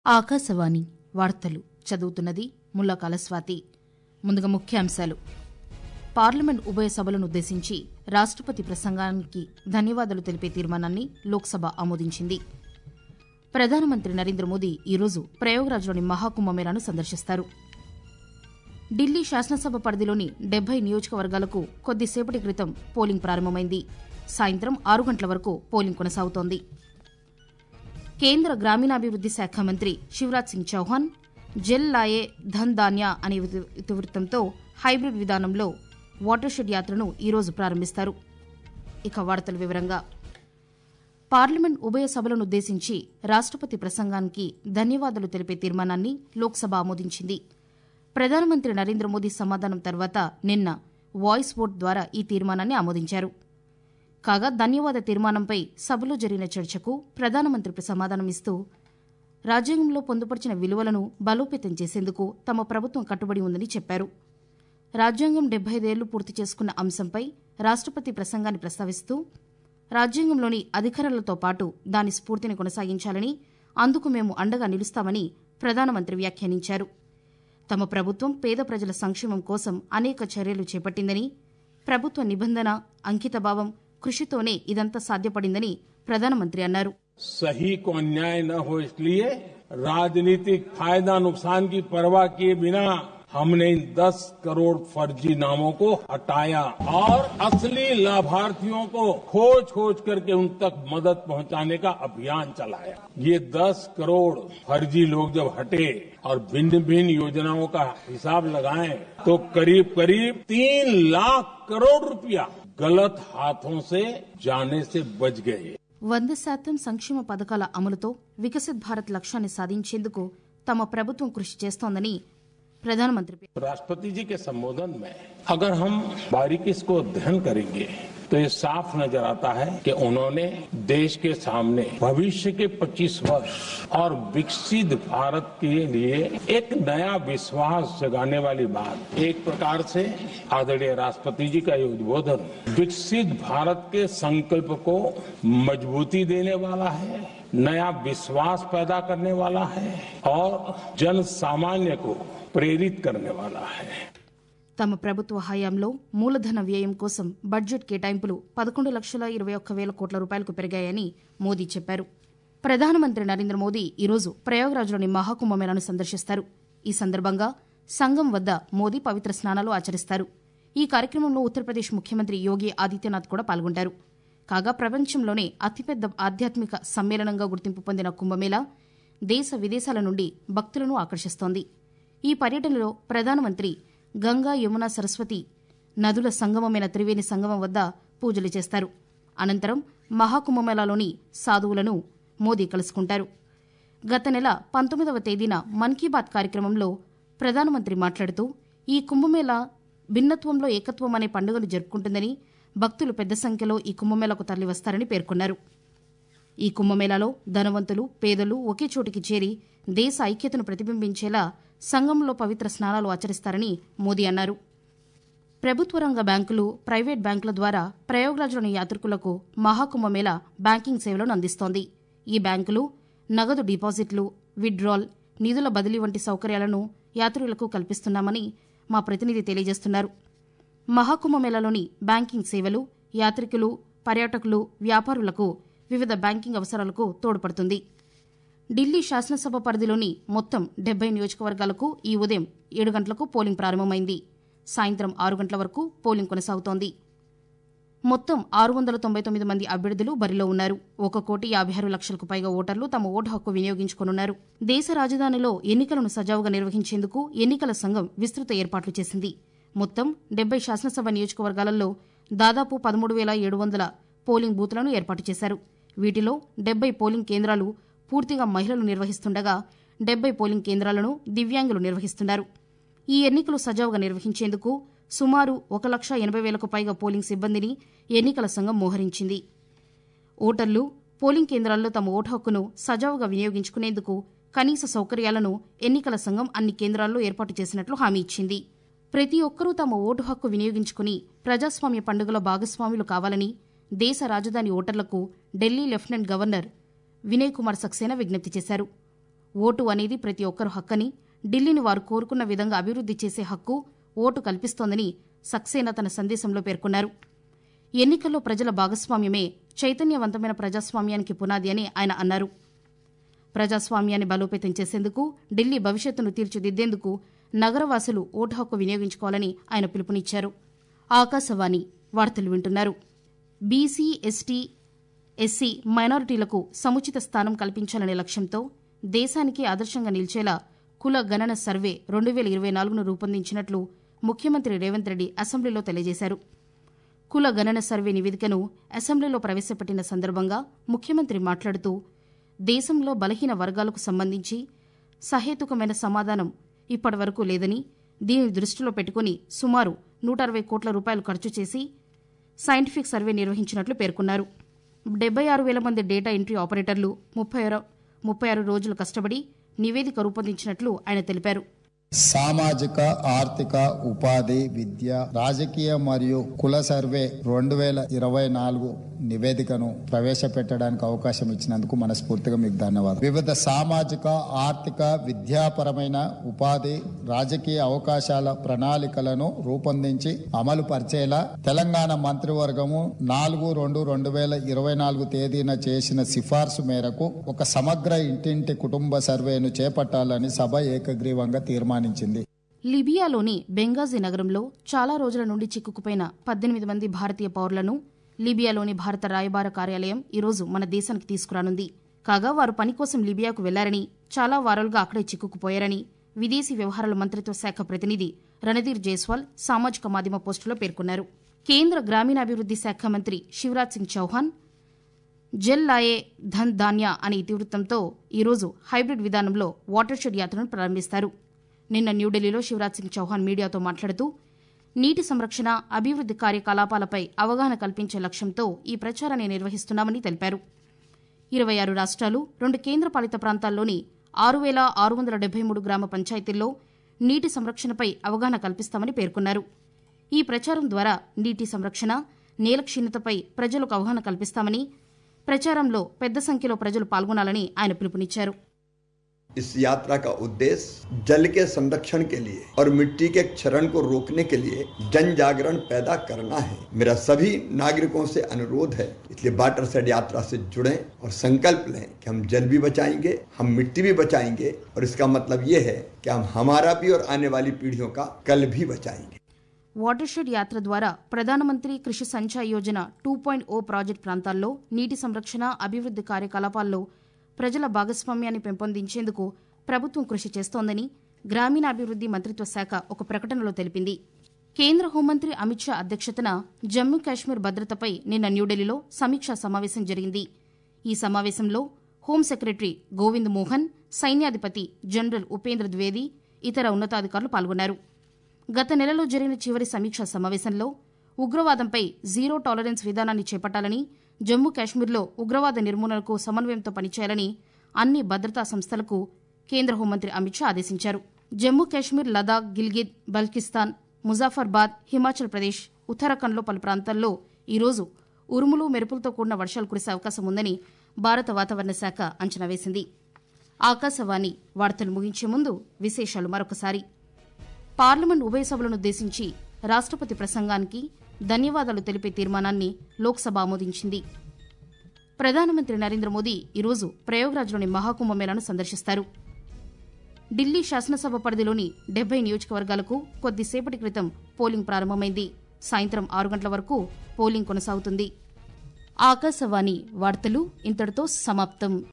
ఆకాశవాణి వార్తలు చదువుతున్నది ముల్లకాల స్వాతి ముందుగా ముఖ్యాంశాలు పార్లమెంట్ ఉభయ సభలను ఉద్దేశించి రాష్టపతి ప్రసంగానికి ధన్యవాదాలు తెలిపే తీర్మానాన్ని లోక్సభ ఆమోదించింది ప్రధానమంత్రి నరేంద్ర మోదీ ఈరోజు ప్రయోగరాజ్లోని మహాకుంభమేళాను సందర్శిస్తారు ఢిల్లీ శాసనసభ పరిధిలోని డెబ్బై నియోజకవర్గాలకు కొద్దిసేపటి క్రితం పోలింగ్ ప్రారంభమైంది సాయంత్రం ఆరు గంటల వరకు పోలింగ్ కొనసాగుతోంది కేంద్ర గ్రామీణాభివృద్ది శాఖ మంత్రి శివరాజ్ సింగ్ చౌహాన్ జెల్ లాయే ధన్ ధాన్య అనే ఇతి- ఇతివృత్తంతో హైబ్రిడ్ విధానంలో వాటర్ షెడ్ యాత్రను ఈరోజు ప్రారంభిస్తారు ఇక వార్తల వివరంగా పార్లమెంట్ ఉభయ సభలను ఉద్దేశించి రాష్టపతి ప్రసంగానికి ధన్యవాదాలు తెలిపే తీర్మానాన్ని లోక్సభ ఆమోదించింది ప్రధానమంత్రి నరేంద్ర మోదీ సమాధానం తర్వాత నిన్న వాయిస్ ఓట్ ద్వారా ఈ తీర్మానాన్ని ఆమోదించారు కాగా ధన్యవాద తీర్మానంపై సభలో జరిగిన చర్చకు ప్రధానమంత్రి సమాధానమిస్తూ రాజ్యాంగంలో పొందుపరిచిన విలువలను బలోపేతం చేసేందుకు తమ ప్రభుత్వం కట్టుబడి ఉందని చెప్పారు రాజ్యాంగం డెబ్బై ఐదేళ్లు పూర్తి చేసుకున్న అంశంపై రాష్టపతి ప్రసంగాన్ని ప్రస్తావిస్తూ రాజ్యాంగంలోని అధికారాలతో పాటు దాని స్ఫూర్తిని కొనసాగించాలని అందుకు మేము అండగా నిలుస్తామని ప్రధానమంత్రి వ్యాఖ్యానించారు తమ ప్రభుత్వం పేద ప్రజల సంక్షేమం కోసం అనేక చర్యలు చేపట్టిందని ప్రభుత్వ నిబంధన అంకితభావం కృషితోనే ఇదంతా సాధ్యపడిందని ప్రధానమంత్రి అన్నారు सही को अन्याय न हो इसलिए राजनीतिक फायदा नुकसान की परवाह किए बिना हमने इन 10 करोड़ फर्जी नामों को हटाया और असली लाभार्थियों को खोज खोज करके उन तक मदद पहुंचाने का अभियान चलाया ये 10 करोड़ फर्जी लोग जब हटे और भिन्न भिन्न योजनाओं का हिसाब लगाएं तो करीब करीब तीन लाख करोड़ रुपया गलत हाथों से जाने से बच गए వంద శాతం సంక్షేమ పథకాల అమలుతో వికసిత్ భారత్ లక్ష్యాన్ని సాధించేందుకు తమ ప్రభుత్వం కృషి చేస్తోందని ప్రధానమంత్రి పేర్కొన్నారు. राष्ट्रपति जी के संबोधन में अगर हम बारीकी इसको अध्ययन करेंगे तो ये साफ नजर आता है कि उन्होंने देश के सामने भविष्य के 25 वर्ष और विकसित भारत के लिए एक नया विश्वास जगाने वाली बात एक प्रकार से आदरणीय राष्ट्रपति जी का ये उद्बोधन विकसित भारत के संकल्प को मजबूती देने वाला है नया विश्वास पैदा करने वाला है और जन सामान्य को प्रेरित करने वाला है తమ ప్రభుత్వ హయాంలో మూలధన వ్యయం కోసం బడ్జెట్ కేటాయింపులు పదకొండు లక్షల ఇరవై ఒక్క వేల కోట్ల రూపాయలకు పెరిగాయని మోదీ చెప్పారు ప్రధానమంత్రి నరేంద్ర మోదీ ఈరోజు ప్రయాగ్రాజ్లోని మహాకుంభమేళాను సందర్శిస్తారు ఈ సందర్భంగా సంగం వద్ద మోదీ పవిత్ర స్నానాలు ఆచరిస్తారు ఈ కార్యక్రమంలో ఉత్తరప్రదేశ్ ముఖ్యమంత్రి యోగి ఆదిత్యనాథ్ కూడా పాల్గొంటారు కాగా ప్రపంచంలోనే అతిపెద్ద ఆధ్యాత్మిక సమ్మేళనంగా గుర్తింపు పొందిన కుంభమేళా దేశ విదేశాల నుండి భక్తులను ఆకర్షిస్తోంది ఈ పర్యటనలో ప్రధానమంత్రి గంగా యమున సరస్వతి నదుల సంగమమైన త్రివేణి సంగమం వద్ద పూజలు చేస్తారు అనంతరం మహాకుంభమేళాలోని సాధువులను మోదీ కలుసుకుంటారు గత నెల పంతొమ్మిదవ తేదీన మన్ కీ బాత్ కార్యక్రమంలో ప్రధానమంత్రి మాట్లాడుతూ ఈ కుంభమేళా భిన్నత్వంలో ఏకత్వం అనే పండుగను జరుపుకుంటుందని భక్తులు పెద్ద సంఖ్యలో ఈ కుంభమేళాకు తరలివస్తారని పేర్కొన్నారు ఈ కుంభమేళాలో ధనవంతులు పేదలు ఒకే చోటికి చేరి దేశ ఐక్యతను ప్రతిబింబించేలా సంఘంలో పవిత్ర స్నానాలు ఆచరిస్తారని మోదీ అన్నారు ప్రభుత్వ రంగ బ్యాంకులు ప్రైవేట్ బ్యాంకుల ద్వారా ప్రయోగరాజ్లోని యాత్రికులకు మహాకుంభమేళా బ్యాంకింగ్ సేవలను అందిస్తోంది ఈ బ్యాంకులు నగదు డిపాజిట్లు విత్డ్రాల్ నిధుల బదిలీ వంటి సౌకర్యాలను యాత్రికులకు కల్పిస్తున్నామని మా ప్రతినిధి తెలియజేస్తున్నారు మహాకుంభమేళాలోని బ్యాంకింగ్ సేవలు యాత్రికులు పర్యాటకులు వ్యాపారులకు వివిధ బ్యాంకింగ్ అవసరాలకు తోడ్పడుతుంది ఢిల్లీ శాసనసభ పరిధిలోని మొత్తం డెబ్బై నియోజకవర్గాలకు ఈ ఉదయం ఏడు గంటలకు పోలింగ్ ప్రారంభమైంది సాయంత్రం ఆరు గంటల వరకు పోలింగ్ కొనసాగుతోంది మొత్తం ఆరు వందల తొంభై తొమ్మిది మంది అభ్యర్థులు బరిలో ఉన్నారు ఒక కోటి యాభై ఆరు లక్షలకు పైగా ఓటర్లు తమ ఓటు హక్కు వినియోగించుకోనున్నారు దేశ రాజధానిలో ఎన్నికలను సజావుగా నిర్వహించేందుకు ఎన్నికల సంఘం విస్తృత ఏర్పాట్లు చేసింది మొత్తం డెబ్బై శాసనసభ నియోజకవర్గాలలో దాదాపు పదమూడు వేల ఏడు వందల పోలింగ్ బూత్లను ఏర్పాటు చేశారు వీటిలో డెబ్బై పోలింగ్ కేంద్రాలు పూర్తిగా మహిళలు నిర్వహిస్తుండగా డెబ్బై పోలింగ్ కేంద్రాలను దివ్యాంగులు నిర్వహిస్తున్నారు ఈ ఎన్నికలు సజావుగా నిర్వహించేందుకు సుమారు ఒక లక్ష ఎనభై వేలకు పైగా పోలింగ్ సిబ్బందిని ఎన్నికల సంఘం మోహరించింది ఓటర్లు పోలింగ్ కేంద్రాల్లో తమ ఓటు హక్కును సజావుగా వినియోగించుకునేందుకు కనీస సౌకర్యాలను ఎన్నికల సంఘం అన్ని కేంద్రాల్లో ఏర్పాటు చేసినట్లు హామీ ఇచ్చింది ప్రతి ఒక్కరూ తమ ఓటు హక్కు వినియోగించుకుని ప్రజాస్వామ్య పండుగలో భాగస్వాములు కావాలని దేశ రాజధాని ఓటర్లకు ఢిల్లీ లెఫ్టినెంట్ గవర్నర్ వినయ్ కుమార్ సక్సేనా విజ్ఞప్తి చేశారు ఓటు అనేది ప్రతి ఒక్కరు హక్కని ఢిల్లీని వారు కోరుకున్న విధంగా అభివృద్ది చేసే హక్కు ఓటు కల్పిస్తోందని సక్సేనా తన సందేశంలో పేర్కొన్నారు ఎన్నికల్లో ప్రజల భాగస్వామ్యమే చైతన్యవంతమైన ప్రజాస్వామ్యానికి పునాది అని ఆయన అన్నారు ప్రజాస్వామ్యాన్ని బలోపేతం చేసేందుకు ఢిల్లీ భవిష్యత్తును తీర్చిదిద్దేందుకు నగరవాసులు ఓటు హక్కు వినియోగించుకోవాలని ఆయన పిలుపునిచ్చారు ఆకాశవాణి వార్తలు వింటున్నారు బీసీ ఎస్టీ ఎస్సీ మైనారిటీలకు సముచిత స్థానం కల్పించాలనే లక్ష్యంతో దేశానికి ఆదర్శంగా నిలిచేలా కుల గణన సర్వే రెండు వేల ఇరవై నాలుగును రూపొందించినట్లు ముఖ్యమంత్రి రేవంత్ రెడ్డి అసెంబ్లీలో తెలియజేశారు కుల గణన సర్వే నివేదికను అసెంబ్లీలో ప్రవేశపెట్టిన సందర్భంగా ముఖ్యమంత్రి మాట్లాడుతూ దేశంలో బలహీన వర్గాలకు సంబంధించి సహేతుకమైన సమాధానం ఇప్పటివరకు లేదని దీనిని దృష్టిలో పెట్టుకుని సుమారు నూట అరవై కోట్ల రూపాయలు ఖర్చు చేసి సైంటిఫిక్ సర్వే నిర్వహించినట్లు పేర్కొన్నారు డెబ్బై ఆరు వేల మంది డేటా ఎంట్రీ ఆపరేటర్లు ముప్పై ఆరు ముప్పై ఆరు రోజులు కష్టపడి నివేదిక రూపొందించినట్లు ఆయన తెలిపారు సామాజిక ఆర్థిక ఉపాధి విద్య రాజకీయ మరియు కుల సర్వే రెండు వేల ఇరవై నాలుగు నివేదికను ప్రవేశపెట్టడానికి అవకాశం ఇచ్చినందుకు మనస్ఫూర్తిగా మీకు ధన్యవాదాలు వివిధ సామాజిక ఆర్థిక విద్యాపరమైన ఉపాధి రాజకీయ అవకాశాల ప్రణాళికలను రూపొందించి అమలు పరిచేలా తెలంగాణ మంత్రివర్గము నాలుగు రెండు రెండు వేల ఇరవై నాలుగు తేదీన చేసిన సిఫార్సు మేరకు ఒక సమగ్ర ఇంటింటి కుటుంబ సర్వేను చేపట్టాలని సభ ఏకగ్రీవంగా తీర్మానించింది లిబియాలోని బెంగాజీ నగరంలో చాలా రోజుల నుండి చిక్కుకుపోయిన పద్దెనిమిది మంది భారతీయ పౌరులను లిబియాలోని భారత రాయబార కార్యాలయం ఈరోజు మన దేశానికి తీసుకురానుంది కాగా వారు పని కోసం లిబియాకు వెళ్లారని చాలా వారాలుగా అక్కడే చిక్కుకుపోయారని విదేశీ వ్యవహారాల మంత్రిత్వ శాఖ ప్రతినిధి రణధీర్ జైస్వాల్ సామాజిక మాధ్యమ పోస్టులో పేర్కొన్నారు కేంద్ర గ్రామీణాభివృద్ది శాఖ మంత్రి శివరాజ్ సింగ్ చౌహాన్ జల్ లాయే ధన్ ధాన్య అనే ఇతివృత్తంతో ఈరోజు హైబ్రిడ్ విధానంలో వాటర్ షెడ్ యాత్రను ప్రారంభిస్తారు నిన్న న్యూఢిల్లీలో శివరాజ్ సింగ్ చౌహాన్ మీడియాతో మాట్లాడుతూ నీటి సంరక్షణ అభివృద్ది కార్యకలాపాలపై అవగాహన కల్పించే లక్ష్యంతో ఈ ప్రచారాన్ని నిర్వహిస్తున్నామని తెలిపారు ఇరవై ఆరు రాష్ట్రాలు రెండు కేంద్రపాలిత ప్రాంతాల్లోని ఆరు వేల ఆరు వందల డెబ్బై మూడు గ్రామ పంచాయతీల్లో నీటి సంరక్షణపై అవగాహన కల్పిస్తామని పేర్కొన్నారు ఈ ప్రచారం ద్వారా నీటి సంరక్షణ నేల క్షీణతపై ప్రజలకు అవగాహన కల్పిస్తామని ప్రచారంలో పెద్ద సంఖ్యలో ప్రజలు పాల్గొనాలని ఆయన పిలుపునిచ్చారు इस यात्रा का उद्देश्य जल के संरक्षण के लिए और मिट्टी के क्षरण को रोकने के लिए जन जागरण पैदा करना है मेरा सभी नागरिकों से अनुरोध है इसलिए वाटर सेड यात्रा से जुड़ें और संकल्प लें कि हम जल भी बचाएंगे हम मिट्टी भी बचाएंगे और इसका मतलब ये है कि हम हमारा भी और आने वाली पीढ़ियों का कल भी बचाएंगे వాటర్ షెడ్ యాత్ర ద్వారా ప్రధానమంత్రి Krishi Sanchay Yojana two point O project ప్రాంతాల్లో నీటి సంరక్షణ అభివృద్ది కార్యకలాపాల్లో ప్రజల భాగస్వామ్యాన్ని పెంపొందించేందుకు ప్రభుత్వం కృషి చేస్తోందని గ్రామీణాభివృద్ది మంత్రిత్వ శాఖ ఒక ప్రకటనలో తెలిపింది కేంద్ర హోంమంత్రి అమిత్ షా అధ్యక్షతన జమ్మూ కాశ్మీర్ భద్రతపై నిన్న న్యూఢిల్లీలో సమీక్షా సమావేశం జరిగింది ఈ సమావేశంలో హోం సెక్రటరీ గోవింద్ మోహన్ సైన్యాధిపతి జనరల్ ఉపేంద్ర ద్వేది ఇతర ఉన్నతాధికారులు పాల్గొన్నారు గత నెలలో జరిగిన చివరి సమీక్షా సమావేశంలో ఉగ్రవాదంపై జీరో టాలరెన్స్ విధానాన్ని చేపట్టాలని జమ్మూ కాశ్మీర్లో ఉగ్రవాద నిర్మూలనకు సమన్వయంతో పనిచేయాలని అన్ని భద్రతా సంస్థలకు కేంద్ర హోంమంత్రి అమిత్ షా ఆదేశించారు జమ్మూ కాశ్మీర్ లదాఖ్ గిల్గిత్ బల్కిస్తాన్ ముజాఫర్బాద్ హిమాచల్ ప్రదేశ్ ఉత్తరాఖండ్లో పలు ప్రాంతాల్లో ఈరోజు ఉరుములు మెరుపులతో కూడిన వర్షాలు కురిసే అవకాశం ఉందని భారత వాతావరణ శాఖ అంచనా వేసింది ఆకాశవాణి వార్తలు ముగించే ముందు విశేషాలు మరొకసారి పార్లమెంట్ ఉభయ సభలను ఉద్దేశించి రాష్ట్రపతి ప్రసంగానికి ధన్యవాదాలు తెలిపే తీర్మానాన్ని లోక్సభ ఆమోదించింది ప్రధానమంత్రి నరేంద్ర మోదీ ఈరోజు ప్రయోగరాజ్లోని మహాకుంభమేళాను సందర్శిస్తారు ఢిల్లీ శాసనసభ పరిధిలోని డెబ్బై నియోజకవర్గాలకు కొద్దిసేపటి క్రితం పోలింగ్ ప్రారంభమైంది సాయంత్రం ఆరు గంటల వరకు పోలింగ్ కొనసాగుతుంది ఆకాశవాణి వార్తలు ఇంతటితో సమాప్తం